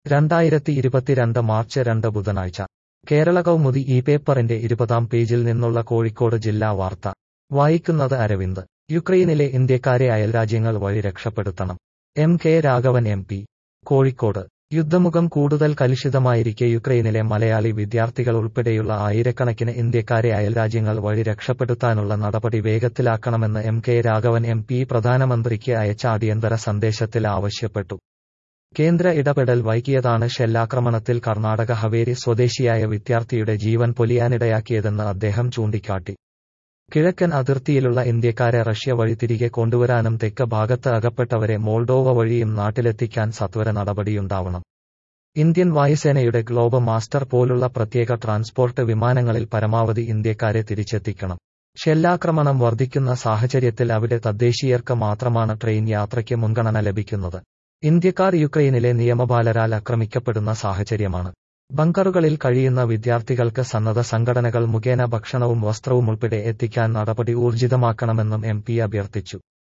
രണ്ടായിരത്തി ഇരുപത്തിരണ്ട് മാർച്ച് രണ്ട് ബുധനാഴ്ച കേരള കൗമുദി ഈ പേപ്പറിന്റെ ഇരുപതാം പേജിൽ നിന്നുള്ള കോഴിക്കോട് ജില്ലാ വാർത്ത വായിക്കുന്നത് അരവിന്ദ് യുക്രൈനിലെ ഇന്ത്യക്കാരെ അയൽരാജ്യങ്ങൾ വഴി രക്ഷപ്പെടുത്തണം M K Raghavan M P Kozhikode യുദ്ധമുഖം കൂടുതൽ കലുഷിതമായിരിക്കെ യുക്രൈനിലെ മലയാളി വിദ്യാർത്ഥികൾ ഉൾപ്പെടെയുള്ള ആയിരക്കണക്കിന് ഇന്ത്യക്കാരെ അയൽരാജ്യങ്ങൾ വഴി രക്ഷപ്പെടുത്താനുള്ള നടപടി വേഗത്തിലാക്കണമെന്ന് M K Raghavan M P പ്രധാനമന്ത്രിക്ക് അയച്ച അടിയന്തര സന്ദേശത്തിൽ ആവശ്യപ്പെട്ടു കേന്ദ്ര ഇടപെടൽ വൈകിയതാണ് ഷെല്ലാക്രമണത്തിൽ കർണാടക ഹവേരി സ്വദേശിയായ വിദ്യാർത്ഥിയുടെ ജീവൻ പൊലിയാനിടയാക്കിയതെന്ന് അദ്ദേഹം ചൂണ്ടിക്കാട്ടി കിഴക്കൻ അതിർത്തിയിലുള്ള ഇന്ത്യക്കാരെ റഷ്യ വഴി തിരികെ കൊണ്ടുവരാനും തെക്ക് ഭാഗത്ത് അകപ്പെട്ടവരെ മോൾഡോവ വഴിയും നാട്ടിലെത്തിക്കാൻ സത്വര നടപടിയുണ്ടാവണം ഇന്ത്യൻ വായുസേനയുടെ ഗ്ലോബ് മാസ്റ്റർ പോലുള്ള പ്രത്യേക ട്രാൻസ്പോർട്ട് വിമാനങ്ങളിൽ പരമാവധി ഇന്ത്യക്കാരെ തിരിച്ചെത്തിക്കണം ഷെല്ലാക്രമണം വർദ്ധിക്കുന്ന സാഹചര്യത്തിൽ അവിടെ തദ്ദേശീയർക്ക് മാത്രമാണ് ട്രെയിൻ യാത്രയ്ക്ക് മുൻഗണന ലഭിക്കുന്നത് ഇന്ത്യക്കാർ യുക്രൈനിലെ നിയമപാലരാൽ ആക്രമിക്കപ്പെടുന്ന സാഹചര്യമാണ് ബങ്കറുകളിൽ കഴിയുന്ന വിദ്യാർത്ഥികൾക്ക് സന്നദ്ധ സംഘടനകൾ മുഖേന ഭക്ഷണവും വസ്ത്രവും ഉൾപ്പെടെ എത്തിക്കാൻ നടപടി ഊർജിതമാക്കണമെന്നും എം പി അഭ്യർത്ഥിച്ചു